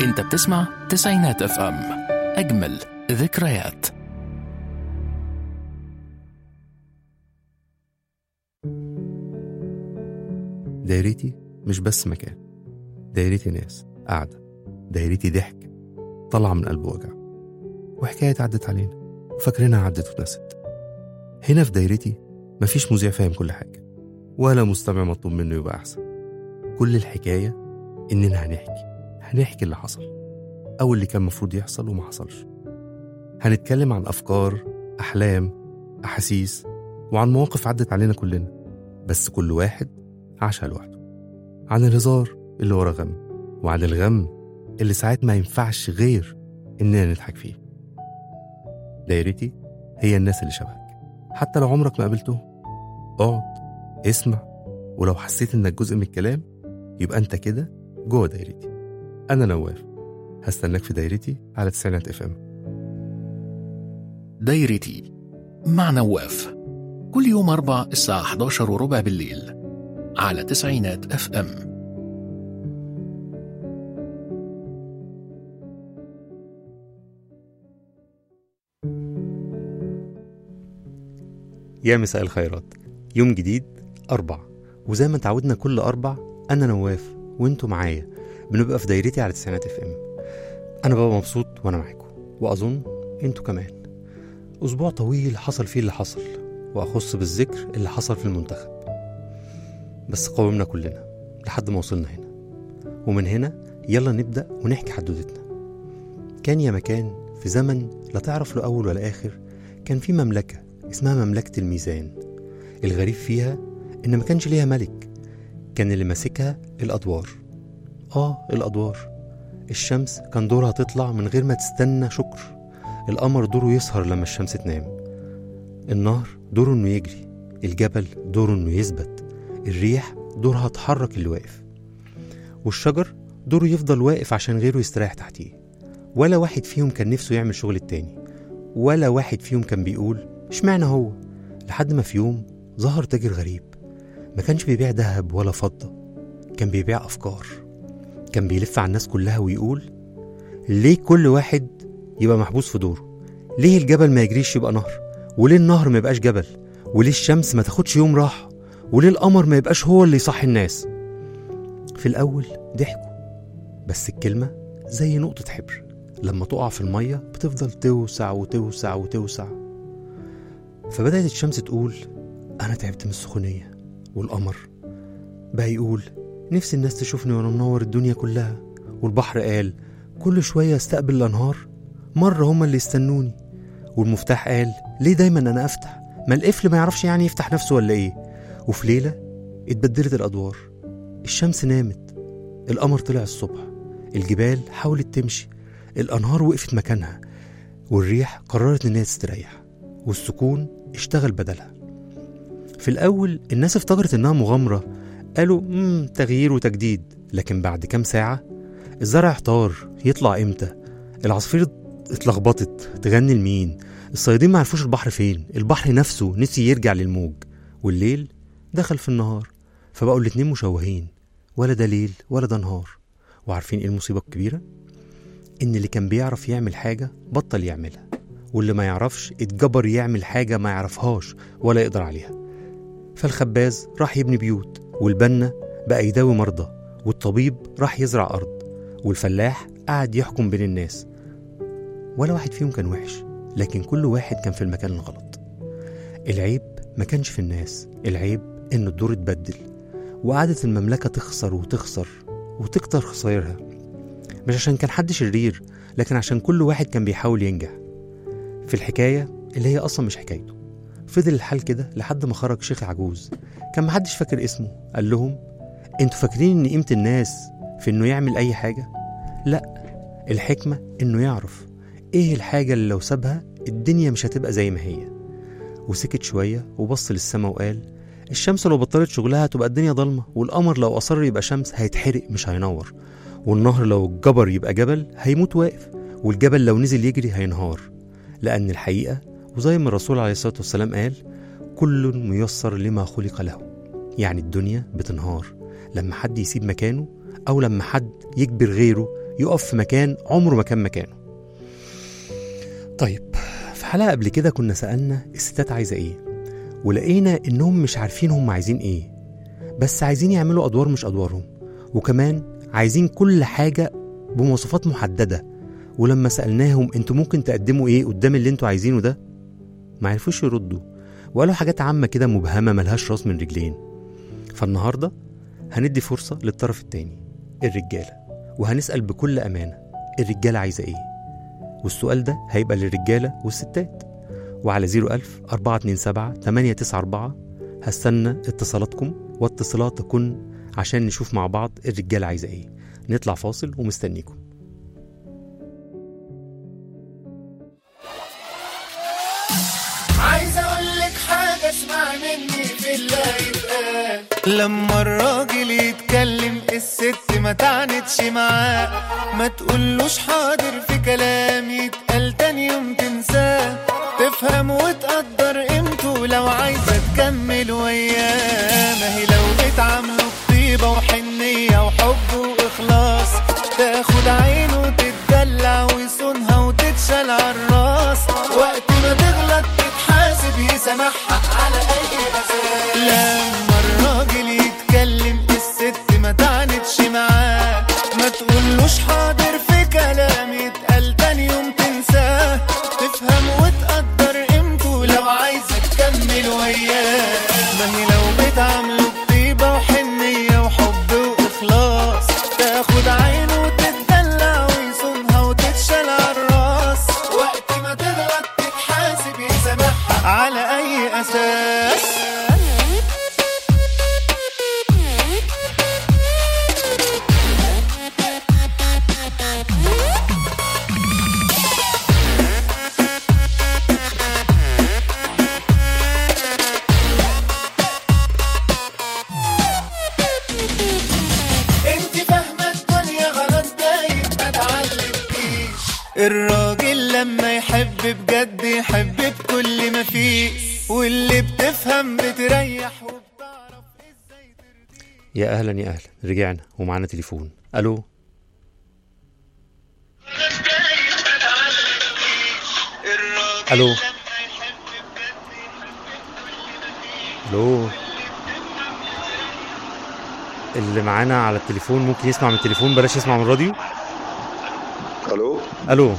انت بتسمع تسعينات اف ام اجمل ذكريات دايرتي مش بس مكان دايرتي ناس قاعدة دايرتي ضحك طالعة من قلب وجع وحكاية عدت علينا وفاكرينها عدت واتنست هنا في دايرتي مفيش مذيع فاهم كل حاجة ولا مستمع مطلوب منه يبقى أحسن كل الحكاية إننا هنحكي هنحكي اللي حصل أو اللي كان المفروض يحصل وما حصلش هنتكلم عن أفكار أحلام أحاسيس وعن مواقف عدت علينا كلنا بس كل واحد عاشها لوحده عن الهزار اللي ورا غم وعن الغم اللي ساعات ما ينفعش غير إننا نضحك فيه دايرتي هي الناس اللي شبهك حتى لو عمرك ما قابلتهم اقعد اسمع ولو حسيت انك جزء من الكلام يبقى انت كده جوه دايرتي انا نواف هستناك في دايرتي على تسعينات اف ام دايرتي مع نواف كل يوم أربع الساعة 11 وربع بالليل على تسعينات اف ام يا مساء الخيرات يوم جديد أربع وزي ما اتعودنا كل أربع أنا نواف وانتوا معايا بنبقى في دايرتي على تسعينات اف ام أنا ببقى مبسوط وأنا معاكم وأظن انتوا كمان أسبوع طويل حصل فيه اللي حصل وأخص بالذكر اللي حصل في المنتخب بس قاومنا كلنا لحد ما وصلنا هنا ومن هنا يلا نبدأ ونحكي حدوتتنا كان يا مكان في زمن لا تعرف له أول ولا آخر كان في مملكة اسمها مملكة الميزان الغريب فيها إن ما كانش ليها ملك كان اللي ماسكها الأدوار آه الأدوار الشمس كان دورها تطلع من غير ما تستنى شكر القمر دوره يسهر لما الشمس تنام النهر دوره إنه يجري الجبل دوره إنه يثبت الريح دورها تحرك اللي واقف والشجر دوره يفضل واقف عشان غيره يستريح تحتيه ولا واحد فيهم كان نفسه يعمل شغل التاني ولا واحد فيهم كان بيقول اشمعنى هو لحد ما في يوم ظهر تاجر غريب ما كانش بيبيع ذهب ولا فضة كان بيبيع أفكار كان بيلف على الناس كلها ويقول ليه كل واحد يبقى محبوس في دوره ليه الجبل ما يجريش يبقى نهر وليه النهر ما يبقاش جبل وليه الشمس ما تاخدش يوم راحة وليه القمر ما يبقاش هو اللي يصحي الناس في الأول ضحكوا بس الكلمة زي نقطة حبر لما تقع في المية بتفضل توسع وتوسع وتوسع فبدأت الشمس تقول أنا تعبت من السخونية والقمر بقى يقول نفسي الناس تشوفني وأنا منور الدنيا كلها والبحر قال كل شوية استقبل الأنهار مرة هما اللي يستنوني والمفتاح قال ليه دايما أنا أفتح ما القفل ما يعرفش يعني يفتح نفسه ولا إيه وفي ليلة اتبدلت الأدوار الشمس نامت القمر طلع الصبح الجبال حاولت تمشي الأنهار وقفت مكانها والريح قررت إنها تستريح والسكون اشتغل بدلها في الأول الناس افتكرت إنها مغامرة قالوا مم تغيير وتجديد لكن بعد كام ساعة الزرع احتار يطلع امتى العصافير اتلخبطت تغني لمين الصيادين ما عرفوش البحر فين البحر نفسه نسي يرجع للموج والليل دخل في النهار فبقوا الاتنين مشوهين ولا ده ليل ولا ده نهار وعارفين ايه المصيبة الكبيرة؟ إن اللي كان بيعرف يعمل حاجة بطل يعملها واللي ما يعرفش اتجبر يعمل حاجة ما يعرفهاش ولا يقدر عليها فالخباز راح يبني بيوت والبنا بقى يداوي مرضى والطبيب راح يزرع أرض والفلاح قعد يحكم بين الناس ولا واحد فيهم كان وحش لكن كل واحد كان في المكان الغلط العيب ما كانش في الناس العيب إن الدور اتبدل وقعدت المملكة تخسر وتخسر وتكتر خسائرها مش عشان كان حد شرير لكن عشان كل واحد كان بيحاول ينجح في الحكاية اللي هي أصلا مش حكايته فضل الحال كده لحد ما خرج شيخ عجوز كان محدش فاكر اسمه قال لهم انتوا فاكرين ان قيمة الناس في انه يعمل اي حاجة لا الحكمة انه يعرف ايه الحاجة اللي لو سابها الدنيا مش هتبقى زي ما هي وسكت شوية وبص للسما وقال الشمس لو بطلت شغلها هتبقى الدنيا ضلمة والقمر لو أصر يبقى شمس هيتحرق مش هينور والنهر لو الجبر يبقى جبل هيموت واقف والجبل لو نزل يجري هينهار لأن الحقيقة وزي ما الرسول عليه الصلاة والسلام قال كل ميسر لما خلق له يعني الدنيا بتنهار لما حد يسيب مكانه أو لما حد يجبر غيره يقف في مكان عمره ما كان مكانه طيب في حلقة قبل كده كنا سألنا الستات عايزة ايه ولقينا انهم مش عارفين هم عايزين ايه بس عايزين يعملوا ادوار مش ادوارهم وكمان عايزين كل حاجة بمواصفات محددة ولما سألناهم انتوا ممكن تقدموا ايه قدام اللي انتوا عايزينه ده ما عرفوش يردوا وقالوا حاجات عامة كده مبهمة ملهاش راس من رجلين فالنهاردة هندي فرصة للطرف التاني الرجالة وهنسأل بكل أمانة الرجالة عايزة ايه والسؤال ده هيبقى للرجالة والستات وعلى 01000 427 894 هستنى اتصالاتكم واتصالاتكن عشان نشوف مع بعض الرجالة عايزة ايه نطلع فاصل ومستنيكم عايز اقول لك حاجه اسمع مني في الله يتقال لما الراجل يتكلم الست ما تعنتش معاه ما تقولوش حاضر في كلام يتقال تاني يوم تنساه تفهم وتقدر قيمته لو عايزه تكمل وياه ما هي لو بتعامله بطيبه وحنيه وحب واخلاص تاخد عينه وتتدلع ويصونها وتتشال عالراس وقت ما تغلط تتحاسب يسامحها على اي اساس لما الراجل يتكلم الست ما تعنتش معاه ما تقولوش حاضر في كلام يتقال تاني يوم تنساه تفهم وتقدر قيمته لو عايزه تكمل وياه ما هي لو بتعامله بطيبه وحنيه وحب واخلاص تاخد عينه وتتدلع ويصونها وتتشال عالراس وقت ما تغلط تتحاسب يسامحها على اي اساس انت فاهمه الدنيا غلط دايب ما تعلمكيش الراجل لما يحب بجد يحب بكل ما فيه واللي بتفهم بتريح وبتعرف ازاي يا اهلا يا اهلا رجعنا ومعانا تليفون الو الو الو اللي معانا على التليفون ممكن يسمع من التليفون بلاش يسمع من الراديو الو الو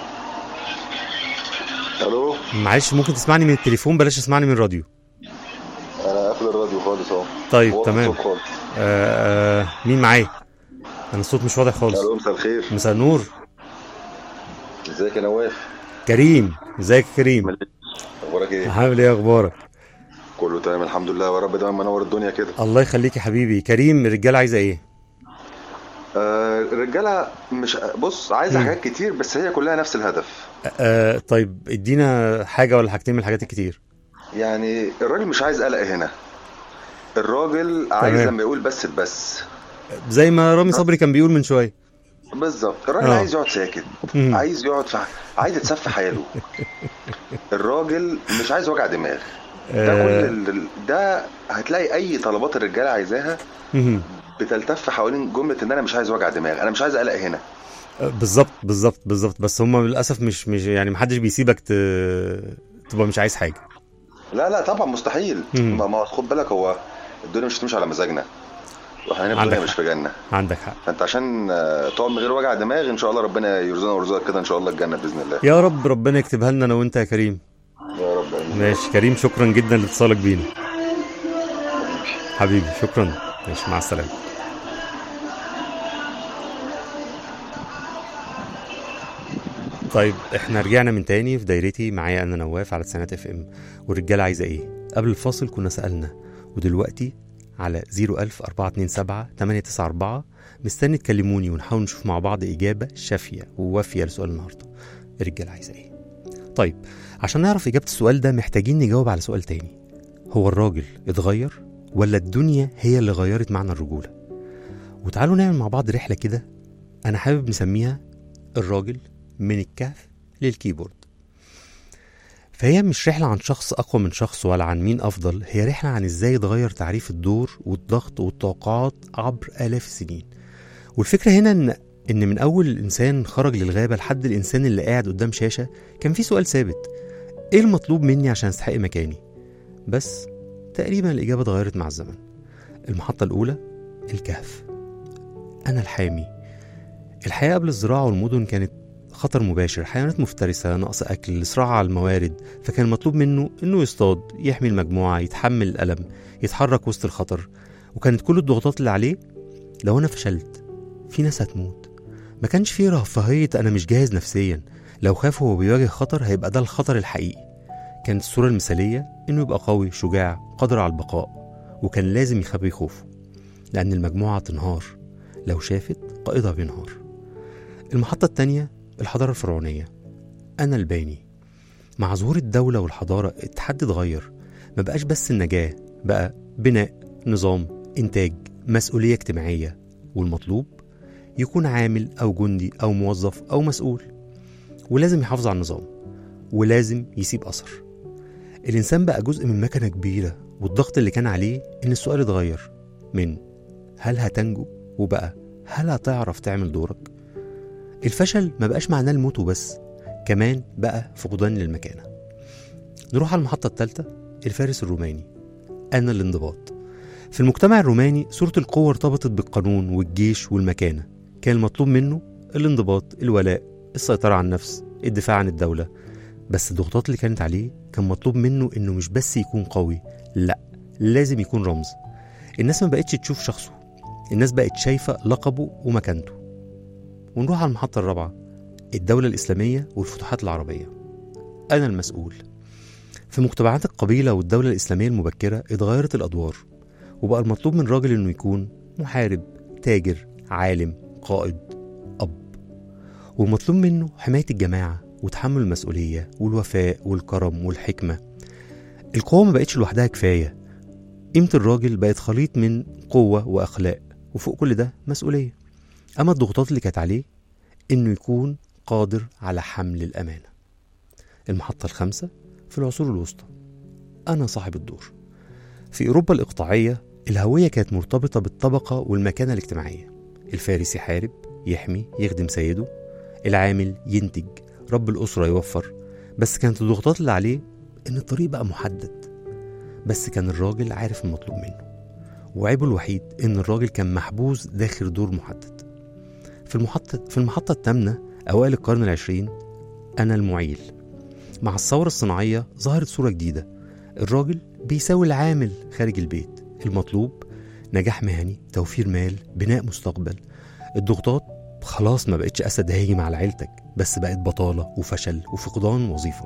الو معلش ممكن تسمعني من التليفون بلاش تسمعني من الراديو انا قافل الراديو خالص اهو طيب واطي تمام الصوت خالص آه آه مين معايا انا الصوت مش واضح خالص الو مساء الخير مساء النور ازيك يا نواف كريم ازيك يا كريم اخبارك ايه عامل ايه اخبارك كله تمام الحمد لله ويا رب دايما منور الدنيا كده الله يخليك يا حبيبي كريم الرجاله عايزه ايه آه الرجاله مش بص عايزه مم. حاجات كتير بس هي كلها نفس الهدف آه طيب ادينا حاجه ولا حاجتين من الحاجات الكتير يعني الراجل مش عايز قلق هنا الراجل عايز تمام. لما يقول بس بس زي ما رامي صبري كان بيقول من شويه بالظبط الراجل آه. عايز يقعد ساكت مم. عايز يقعد في عايز يتسف حاله الراجل مش عايز وجع دماغ ده كل آه ال- ده هتلاقي اي طلبات الرجاله عايزاها مهم. بتلتف حوالين جمله ان انا مش عايز وجع دماغ انا مش عايز اقلق هنا آه، بالظبط بالظبط بالظبط بس هم للاسف مش مش يعني محدش بيسيبك ت... تبقى مش عايز حاجه لا لا طبعا مستحيل مم. ما ما خد بالك هو الدنيا مش هتمشي على مزاجنا واحنا هنا في عندك الدنيا مش حق. في جنه عندك حق فانت عشان آه، تقعد من غير وجع دماغ ان شاء الله ربنا يرزقنا ويرزقك كده ان شاء الله الجنه باذن الله يا رب ربنا يكتبها لنا انا وانت يا كريم يا رب آمين. ماشي كريم شكرا جدا لاتصالك بينا حبيبي شكرا ماشي مع السلامه طيب احنا رجعنا من تاني في دايرتي معايا انا نواف على تسعينات اف ام والرجاله عايزه ايه قبل الفاصل كنا سالنا ودلوقتي على 01000 427 894 مستني تكلموني ونحاول نشوف مع بعض اجابه شافيه ووافيه لسؤال النهارده الرجاله عايزه ايه طيب عشان نعرف إجابة السؤال ده محتاجين نجاوب على سؤال تاني هو الراجل اتغير ولا الدنيا هي اللي غيرت معنى الرجولة وتعالوا نعمل مع بعض رحلة كده أنا حابب نسميها الراجل من الكهف للكيبورد فهي مش رحلة عن شخص أقوى من شخص ولا عن مين أفضل هي رحلة عن إزاي اتغير تعريف الدور والضغط والتوقعات عبر آلاف السنين والفكرة هنا إن إن من أول الإنسان خرج للغابة لحد الإنسان اللي قاعد قدام شاشة كان في سؤال ثابت إيه المطلوب مني عشان أستحق مكاني؟ بس تقريبا الإجابة اتغيرت مع الزمن المحطة الأولى الكهف أنا الحامي الحياة قبل الزراعة والمدن كانت خطر مباشر حيوانات مفترسة نقص أكل صراع على الموارد فكان مطلوب منه إنه يصطاد يحمي المجموعة يتحمل الألم يتحرك وسط الخطر وكانت كل الضغوطات اللي عليه لو أنا فشلت في ناس هتموت ما كانش فيه رفاهية أنا مش جاهز نفسيا لو خاف وهو بيواجه خطر هيبقى ده الخطر الحقيقي كانت الصورة المثالية إنه يبقى قوي شجاع قادر على البقاء وكان لازم يخبي خوفه لأن المجموعة تنهار لو شافت قائدها بينهار المحطة التانية الحضارة الفرعونية أنا الباني مع ظهور الدولة والحضارة التحدي اتغير ما بقاش بس النجاة بقى بناء نظام إنتاج مسؤولية اجتماعية والمطلوب يكون عامل أو جندي أو موظف أو مسؤول ولازم يحافظ على النظام ولازم يسيب أثر الإنسان بقى جزء من مكنة كبيرة والضغط اللي كان عليه إن السؤال اتغير من هل هتنجو وبقى هل هتعرف تعمل دورك الفشل ما بقاش معناه الموت وبس كمان بقى فقدان للمكانة نروح على المحطة الثالثة الفارس الروماني أنا الانضباط في المجتمع الروماني صورة القوة ارتبطت بالقانون والجيش والمكانة كان المطلوب منه الانضباط الولاء السيطرة على النفس الدفاع عن الدولة بس الضغوطات اللي كانت عليه كان مطلوب منه انه مش بس يكون قوي لا لازم يكون رمز الناس ما بقتش تشوف شخصه الناس بقت شايفة لقبه ومكانته ونروح على المحطة الرابعة الدولة الإسلامية والفتوحات العربية أنا المسؤول في مجتمعات القبيلة والدولة الإسلامية المبكرة اتغيرت الأدوار وبقى المطلوب من راجل إنه يكون محارب تاجر عالم قائد أب والمطلوب منه حماية الجماعة وتحمل المسؤولية والوفاء والكرم والحكمة القوة ما بقتش لوحدها كفاية قيمة الراجل بقت خليط من قوة وأخلاق وفوق كل ده مسؤولية أما الضغوطات اللي كانت عليه إنه يكون قادر على حمل الأمانة المحطة الخامسة في العصور الوسطى أنا صاحب الدور في أوروبا الإقطاعية الهوية كانت مرتبطة بالطبقة والمكانة الاجتماعية الفارس يحارب يحمي يخدم سيده العامل ينتج رب الأسرة يوفر بس كانت الضغوطات اللي عليه إن الطريق بقى محدد بس كان الراجل عارف المطلوب منه وعيبه الوحيد إن الراجل كان محبوس داخل دور محدد في المحطة في المحطة الثامنة أوائل القرن العشرين أنا المعيل مع الثورة الصناعية ظهرت صورة جديدة الراجل بيساوي العامل خارج البيت المطلوب نجاح مهني توفير مال بناء مستقبل الضغوطات خلاص ما بقتش أسد هاجم على عيلتك بس بقت بطالة وفشل وفقدان وظيفة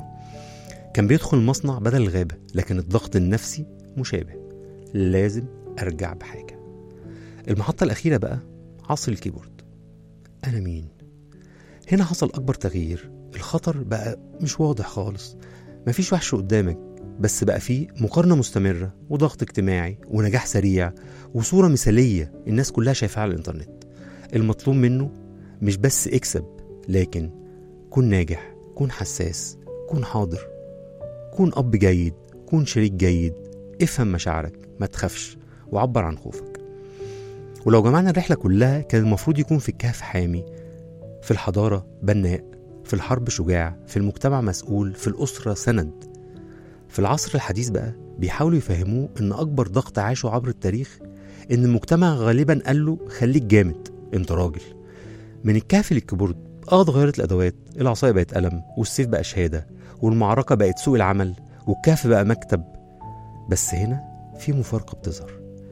كان بيدخل المصنع بدل الغابة لكن الضغط النفسي مشابه لازم أرجع بحاجة المحطة الأخيرة بقى عصر الكيبورد أنا مين؟ هنا حصل أكبر تغيير الخطر بقى مش واضح خالص مفيش وحش قدامك بس بقى فيه مقارنة مستمرة وضغط اجتماعي ونجاح سريع وصورة مثالية الناس كلها شايفاها على الإنترنت المطلوب منه مش بس اكسب لكن كن ناجح كن حساس كن حاضر كن أب جيد كن شريك جيد افهم مشاعرك ما تخافش وعبر عن خوفك ولو جمعنا الرحلة كلها كان المفروض يكون في الكهف حامي في الحضارة بناء في الحرب شجاع في المجتمع مسؤول في الأسرة سند في العصر الحديث بقى بيحاولوا يفهموه إن أكبر ضغط عاشه عبر التاريخ إن المجتمع غالبا قال له خليك جامد أنت راجل من الكهف للكيبورد اه اتغيرت الأدوات العصاية بقت قلم والسيف بقى شهادة والمعركة بقت سوق العمل والكهف بقى مكتب بس هنا في مفارقة بتظهر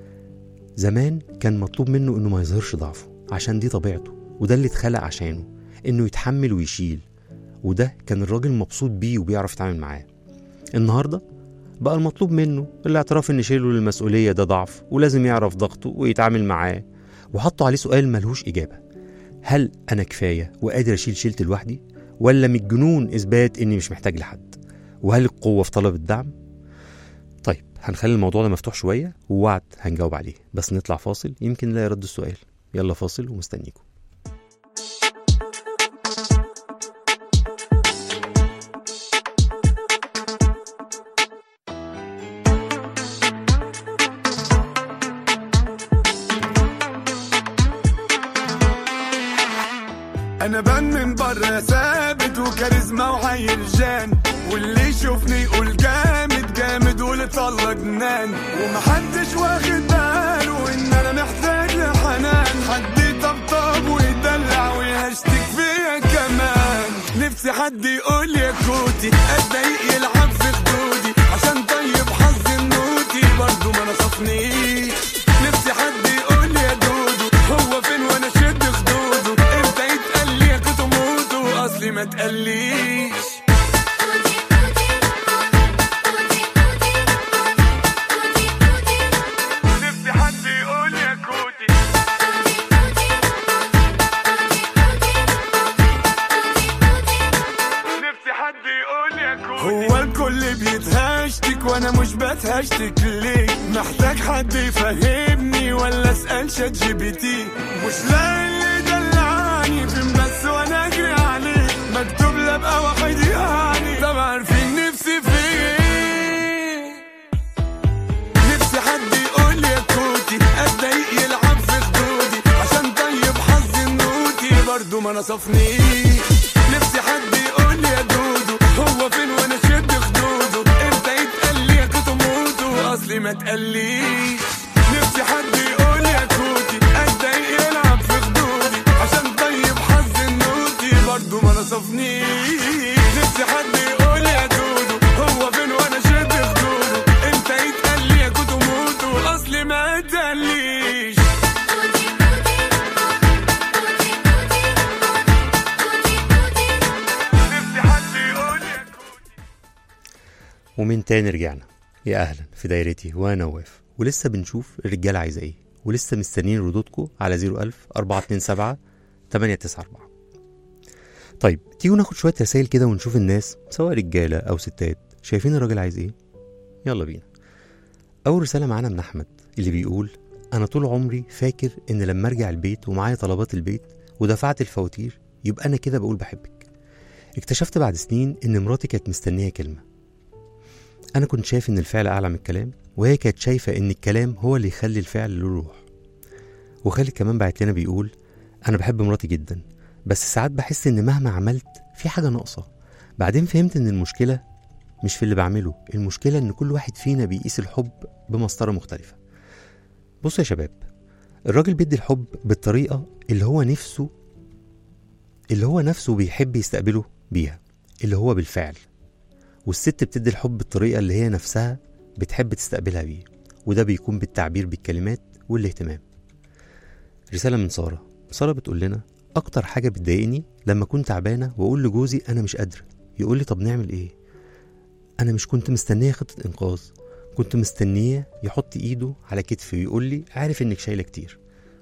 زمان كان مطلوب منه إنه ما يظهرش ضعفه عشان دي طبيعته وده اللي اتخلق عشانه إنه يتحمل ويشيل وده كان الراجل مبسوط بيه وبيعرف يتعامل معاه النهارده بقى المطلوب منه الاعتراف ان شيله للمسؤوليه ده ضعف ولازم يعرف ضغطه ويتعامل معاه وحطوا عليه سؤال ملهوش اجابه هل انا كفايه وقادر اشيل شيلتي لوحدي ولا من الجنون اثبات اني مش محتاج لحد وهل القوه في طلب الدعم طيب هنخلي الموضوع ده مفتوح شويه ووعد هنجاوب عليه بس نطلع فاصل يمكن لا يرد السؤال يلا فاصل ومستنيكم انا بان من بره ثابت وكاريزما وحي الجان واللي يشوفني يقول جامد جامد واللي طلع جنان ومحدش واخد باله ان انا محتاج لحنان حد يطبطب ويدلع ويهشتك فيا كمان نفسي حد يقول يا كوتي اتضايق يلعب في خدودي عشان طيب حظ النوتي برضه ما نصفنيش نفسي حد يقول لي يا دودو هو فين وانا شد خدوده امتى يتقال لي يا كنت موتو اصلي ما تقليش نفسي حد يقول يا كوتي نفسي حد يقول يا كوتي هو الكل بيتهشتك وانا مش بتهشتك ليه محتاج حد يفهمني ولا اسال شات جي بي تي مش لاقي اللي دلعني فين بس وانا اجري عليه مكتوب لا ابقى واحد يعني طب عارفين نفسي في ايه نفسي حد يقول لي يا كوتي اتضايق يلعب في خدودي عشان طيب حظ النوتي برضه ما نصفنيش نفسي حد يقول لي يا دودو هو فين وانا شد خدوده امتى يتقال لي يا كنت موتو اصلي ما تقليش نفسي حد يقول لي يا كوتي اتضايق يلعب في خدودي عشان طيب حظ النوتي برضه ما نصفنيش نفسي حد يقول لي يا دودو هو فين وانا شد خدوده امتى يتقال لي يا كنت موتو اصلي ما تقليش نفسي حد يقول لي يا ومن تاني رجعنا يا اهلا في دايرتي وانا واقف ولسه بنشوف الرجاله عايزه ايه ولسه مستنيين ردودكم على 01000 427 894 طيب تيجوا ناخد شويه رسائل كده ونشوف الناس سواء رجاله او ستات شايفين الراجل عايز ايه يلا بينا اول رساله معانا من احمد اللي بيقول انا طول عمري فاكر ان لما ارجع البيت ومعايا طلبات البيت ودفعت الفواتير يبقى انا كده بقول بحبك اكتشفت بعد سنين ان مراتي كانت مستنيه كلمه انا كنت شايف ان الفعل اعلى من الكلام وهي كانت شايفه ان الكلام هو اللي يخلي الفعل له روح وخالد كمان بعت لنا بيقول انا بحب مراتي جدا بس ساعات بحس ان مهما عملت في حاجه ناقصه بعدين فهمت ان المشكله مش في اللي بعمله المشكله ان كل واحد فينا بيقيس الحب بمسطره مختلفه بصوا يا شباب الراجل بيدي الحب بالطريقه اللي هو نفسه اللي هو نفسه بيحب يستقبله بيها اللي هو بالفعل والست بتدي الحب بالطريقة اللي هي نفسها بتحب تستقبلها بيه وده بيكون بالتعبير بالكلمات والاهتمام رسالة من سارة سارة بتقول لنا أكتر حاجة بتضايقني لما أكون تعبانة وأقول لجوزي أنا مش قادرة يقول لي طب نعمل إيه أنا مش كنت مستنية خطة إنقاذ كنت مستنية يحط إيده على كتفي ويقول لي عارف إنك شايلة كتير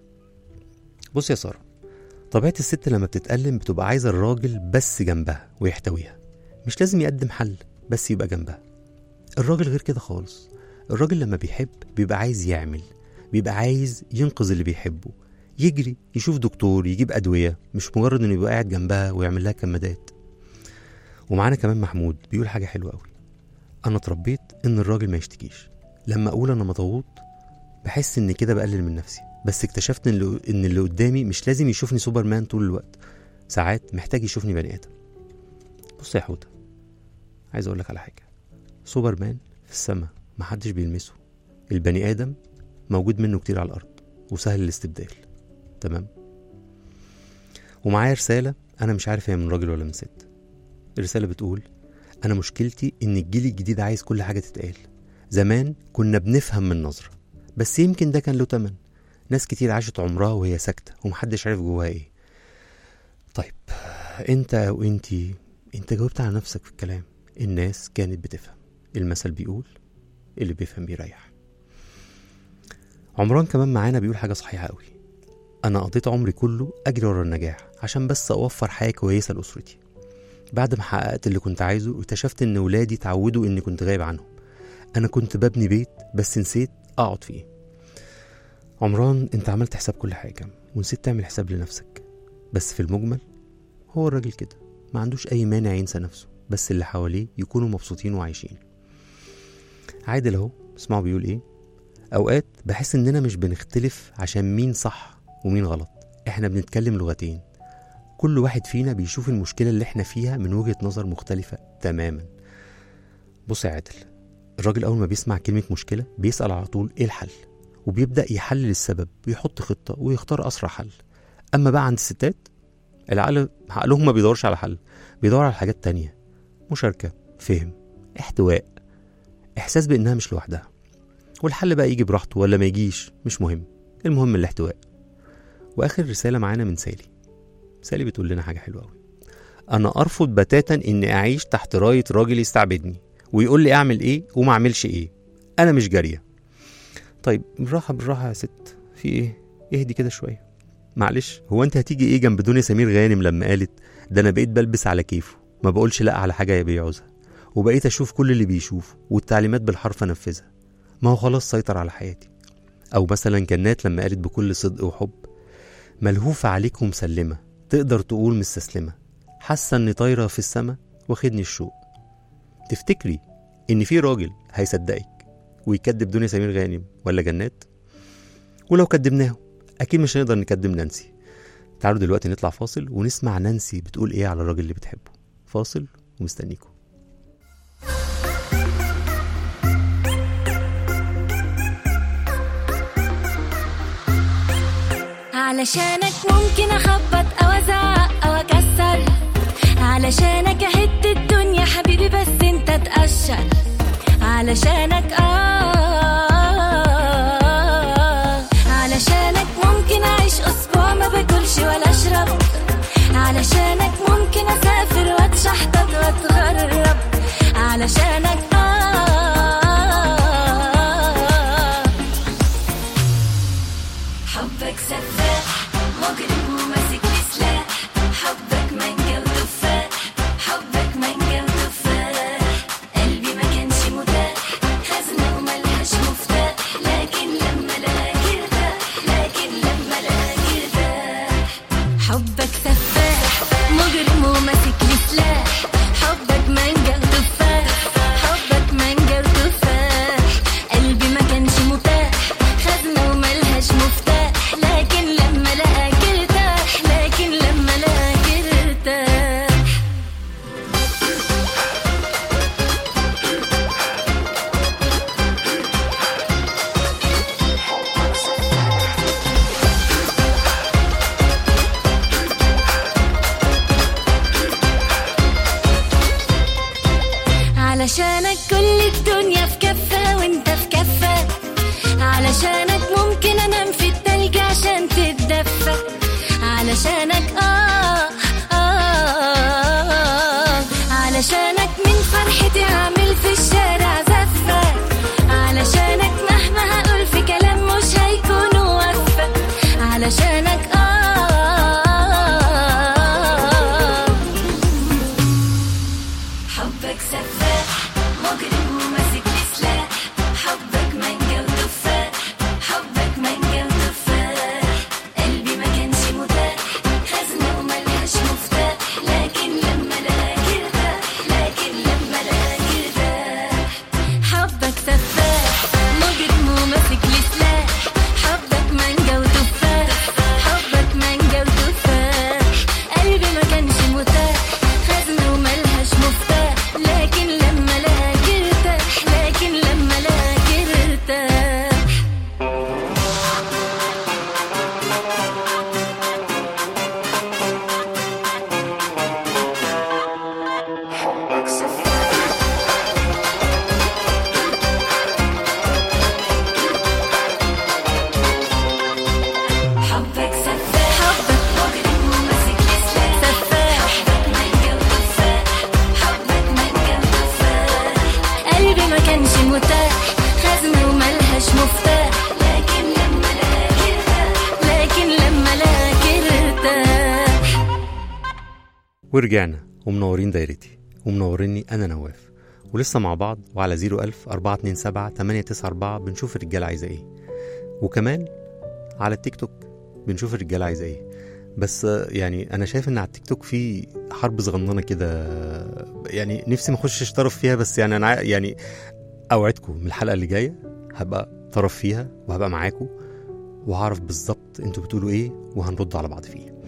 بص يا سارة طبيعة الست لما بتتألم بتبقى عايزة الراجل بس جنبها ويحتويها مش لازم يقدم حل بس يبقى جنبها الراجل غير كده خالص الراجل لما بيحب بيبقى عايز يعمل بيبقى عايز ينقذ اللي بيحبه يجري يشوف دكتور يجيب أدوية مش مجرد إنه يبقى قاعد جنبها ويعمل لها كمادات ومعانا كمان محمود بيقول حاجة حلوة أوي أنا اتربيت إن الراجل ما يشتكيش لما أقول أنا مضغوط بحس إن كده بقلل من نفسي بس اكتشفت إن اللي, إن اللي قدامي مش لازم يشوفني سوبرمان طول الوقت ساعات محتاج يشوفني بني آدم بص يا حوته عايز اقول لك على حاجه سوبرمان في السماء محدش بيلمسه البني ادم موجود منه كتير على الارض وسهل الاستبدال تمام ومعايا رساله انا مش عارف هي من راجل ولا من ست الرساله بتقول انا مشكلتي ان الجيل الجديد عايز كل حاجه تتقال زمان كنا بنفهم من نظره بس يمكن ده كان له تمن ناس كتير عاشت عمرها وهي ساكته ومحدش عارف جواها ايه طيب انت وانتي انت جاوبت على نفسك في الكلام الناس كانت بتفهم المثل بيقول اللي بيفهم بيريح عمران كمان معانا بيقول حاجة صحيحة قوي أنا قضيت عمري كله أجري ورا النجاح عشان بس أوفر حياة كويسة لأسرتي بعد ما حققت اللي كنت عايزه اكتشفت إن ولادي اتعودوا إني كنت غايب عنهم أنا كنت ببني بيت بس نسيت أقعد فيه عمران أنت عملت حساب كل حاجة ونسيت تعمل حساب لنفسك بس في المجمل هو الراجل كده ما عندوش أي مانع ينسى نفسه بس اللي حواليه يكونوا مبسوطين وعايشين عادل اهو اسمعوا بيقول ايه اوقات بحس اننا مش بنختلف عشان مين صح ومين غلط احنا بنتكلم لغتين كل واحد فينا بيشوف المشكلة اللي احنا فيها من وجهة نظر مختلفة تماما بص يا عادل الراجل أول ما بيسمع كلمة مشكلة بيسأل على طول إيه الحل وبيبدأ يحلل السبب ويحط خطة ويختار أسرع حل أما بقى عند الستات العقل عقلهم ما بيدورش على حل بيدور على حاجات تانية مشاركة فهم احتواء إحساس بإنها مش لوحدها والحل بقى يجي براحته ولا ما يجيش مش مهم المهم الاحتواء وآخر رسالة معانا من سالي سالي بتقول لنا حاجة حلوة أوي أنا أرفض بتاتا إني أعيش تحت راية راجل يستعبدني ويقول لي أعمل إيه وما أعملش إيه أنا مش جارية طيب بالراحة بالراحة يا ست في إيه اهدي كده شوية معلش هو أنت هتيجي إيه جنب دنيا سمير غانم لما قالت ده أنا بقيت بلبس على كيفه ما بقولش لأ على حاجة بيعوزها وبقيت أشوف كل اللي بيشوفه والتعليمات بالحرف أنفذها ما هو خلاص سيطر على حياتي أو مثلا جنات لما قالت بكل صدق وحب ملهوفة عليك ومسلمة تقدر تقول مستسلمة حاسة إني طايرة في السما واخدني الشوق تفتكري إن في راجل هيصدقك ويكذب دنيا سمير غانم ولا جنات ولو كدبناه أكيد مش هنقدر نكدب نانسي تعالوا دلوقتي نطلع فاصل ونسمع نانسي بتقول إيه على الراجل اللي بتحبه فاصل ومستنيكم علشانك ممكن اخبط او ازعق او اكسر علشانك اهد الدنيا حبيبي بس انت تقشر علشانك اه علشانك ممكن اعيش اسبوع ما باكلش ولا اشرب علشانك ممكن اسافر واتشحطط واتغرب علشانك اه حبك سفاح مجرم وماسك لي سلاح حبك مانجا وتفاح حبك مانجا وتفاح قلبي ما كانش متاح خزنة وملهاش مفتاح لكن لما لقاك ارتاح لكن لما لقاك ارتاح حبك سفاح مجرم وماسك لي سلاح حبك مانجا وتفاح حبك مانجا وتفاح قلبي ما كانش متاح خزنة وملهاش مفتاح لكن لما لقاك ارتاح لكن لما لقاك ارتاح علشانك كل الدنيا في كفة وانت في كفة علشانك ممكن انام في التلج عشان تتدفى علشانك آه, آه, آه علشانك من فرحتي هعمل في الشارع زفة علشانك مهما هقول في كلام مش هيكون وفى علشانك آه حبك سفاح مجرم وماسك لي سلاح حبك مانجا وتفاح حبك مانجا وتفاح قلبي ما كانش متاح خزنة وملهاش مفتاح لكن لما لقاك ارتاح لكن لما لقاك ارتاح حبك سفاح مجرم وماسك لي سلاح حبك مانجا وتفاح حبك مانجا وتفاح قلبي ما كانش متاح خزنة وملهاش مفتاح لكن لما لقاك ارتاح لكن لما لقاك ارتاح حبك سفاح حبك مجرم وماسك لي سلاح سفاح حبك مانجا وتفاح حبك مانجا وتفاح قلبي ما كانش متاح خزنة وملهاش مفتاح لكن لما لقاك ارتاح لكن لما لقاك ارتاح ورجعنا ومنورين دايرتي ومنوريني انا نواف ولسه مع بعض وعلى 01000 427 894 بنشوف الرجاله عايزه ايه وكمان على التيك توك بنشوف الرجاله عايزه ايه بس آه، يعني انا شايف ان على التيك توك في حرب صغننه كده آه، يعني نفسي ما اخشش طرف فيها بس يعني انا عا- يعني اوعدكم من الحلقه اللي جايه هبقى طرف فيها وهبقى معاكم وهعرف بالظبط انتوا بتقولوا ايه وهنرد على بعض فيه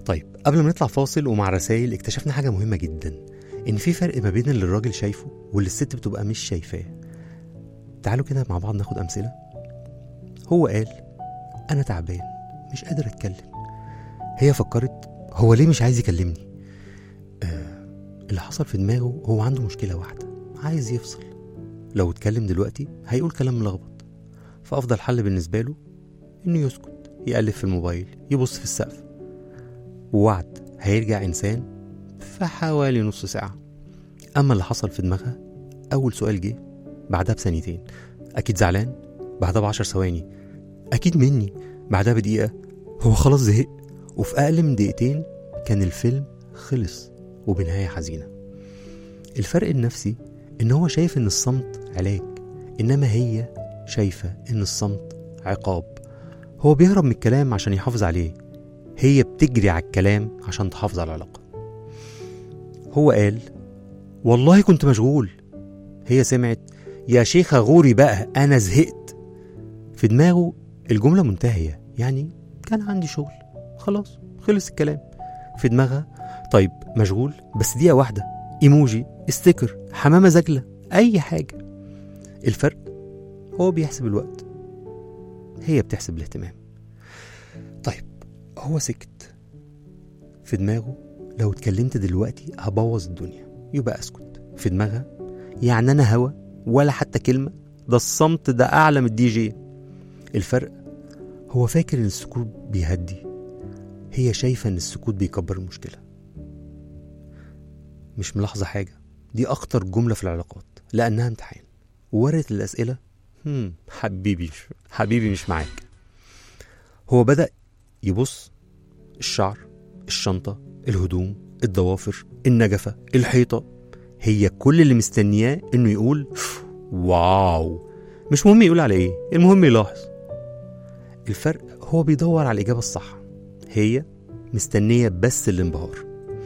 طيب قبل ما نطلع فاصل ومع رسائل اكتشفنا حاجة مهمة جدا إن في فرق ما بين اللي الراجل شايفه واللي الست بتبقى مش شايفاه تعالوا كده مع بعض ناخد أمثلة هو قال أنا تعبان مش قادر أتكلم هي فكرت هو ليه مش عايز يكلمني آه اللي حصل في دماغه هو عنده مشكلة واحدة عايز يفصل لو اتكلم دلوقتي هيقول كلام ملخبط فأفضل حل بالنسبة له إنه يسكت يقلب في الموبايل يبص في السقف ووعد هيرجع إنسان في حوالي نص ساعة أما اللي حصل في دماغها أول سؤال جه بعدها بثانيتين أكيد زعلان بعدها بعشر ثواني أكيد مني بعدها بدقيقة هو خلاص زهق وفي أقل من دقيقتين كان الفيلم خلص وبنهاية حزينة الفرق النفسي إن هو شايف إن الصمت علاج إنما هي شايفة إن الصمت عقاب هو بيهرب من الكلام عشان يحافظ عليه هي بتجري على الكلام عشان تحافظ على العلاقة هو قال والله كنت مشغول هي سمعت يا شيخة غوري بقى أنا زهقت في دماغه الجملة منتهية يعني كان عندي شغل خلاص خلص الكلام في دماغها طيب مشغول بس دقيقة واحدة ايموجي استيكر حمامة زجلة أي حاجة الفرق هو بيحسب الوقت هي بتحسب الاهتمام طيب هو سكت في دماغه لو اتكلمت دلوقتي هبوظ الدنيا يبقى اسكت في دماغها يعني انا هوا ولا حتى كلمة ده الصمت ده اعلى من الدي جي الفرق هو فاكر ان السكوت بيهدي هي شايفة ان السكوت بيكبر المشكلة مش ملاحظة حاجة دي أخطر جملة في العلاقات لأنها امتحان وورقة الأسئلة هم حبيبي حبيبي مش معاك هو بدأ يبص الشعر الشنطة الهدوم الضوافر النجفة الحيطة هي كل اللي مستنياه انه يقول واو مش مهم يقول على ايه المهم يلاحظ الفرق هو بيدور على الإجابة الصح هي مستنية بس الانبهار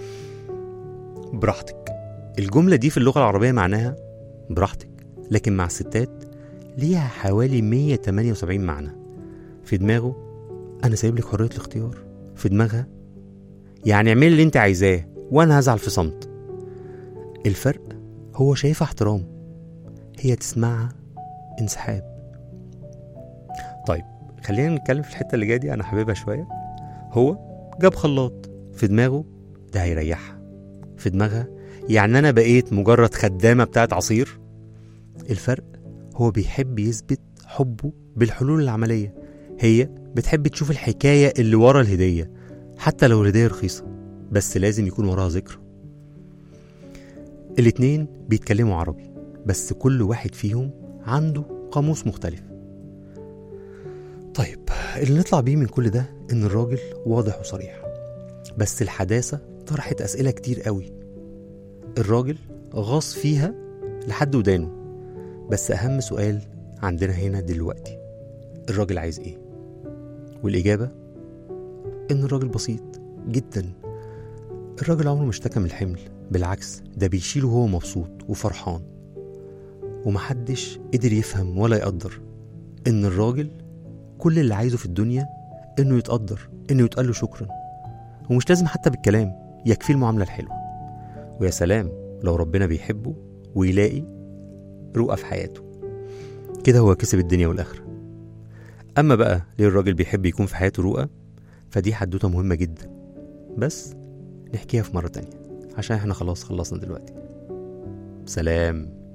براحتك الجملة دي في اللغة العربية معناها براحتك لكن مع الستات ليها حوالي 178 معنى في دماغه أنا سايب لك حرية الاختيار في دماغها يعني اعملي اللي انت عايزاه وانا هزعل في صمت الفرق هو شايفها احترام هي تسمعها انسحاب طيب خلينا نتكلم في الحتة اللي جاية دي أنا حاببها شوية هو جاب خلاط في دماغه ده هيريحها في دماغها يعني أنا بقيت مجرد خدامة بتاعت عصير الفرق هو بيحب يثبت حبه بالحلول العملية هي بتحب تشوف الحكاية اللي ورا الهدية حتى لو الهدية رخيصة بس لازم يكون وراها ذكرى الاتنين بيتكلموا عربي بس كل واحد فيهم عنده قاموس مختلف طيب اللي نطلع بيه من كل ده ان الراجل واضح وصريح بس الحداثة طرحت أسئلة كتير قوي الراجل غاص فيها لحد ودانه بس أهم سؤال عندنا هنا دلوقتي الراجل عايز ايه والإجابة إن الراجل بسيط جدا الراجل عمره ما اشتكى من الحمل بالعكس ده بيشيله وهو مبسوط وفرحان ومحدش قدر يفهم ولا يقدر إن الراجل كل اللي عايزه في الدنيا إنه يتقدر إنه يتقال له شكرا ومش لازم حتى بالكلام يكفيه المعاملة الحلوة ويا سلام لو ربنا بيحبه ويلاقي رؤى في حياته كده هو كسب الدنيا والآخرة أما بقى ليه الراجل بيحب يكون في حياته رؤى فدي حدوتة مهمة جدا بس نحكيها في مرة تانية عشان احنا خلاص خلصنا دلوقتي سلام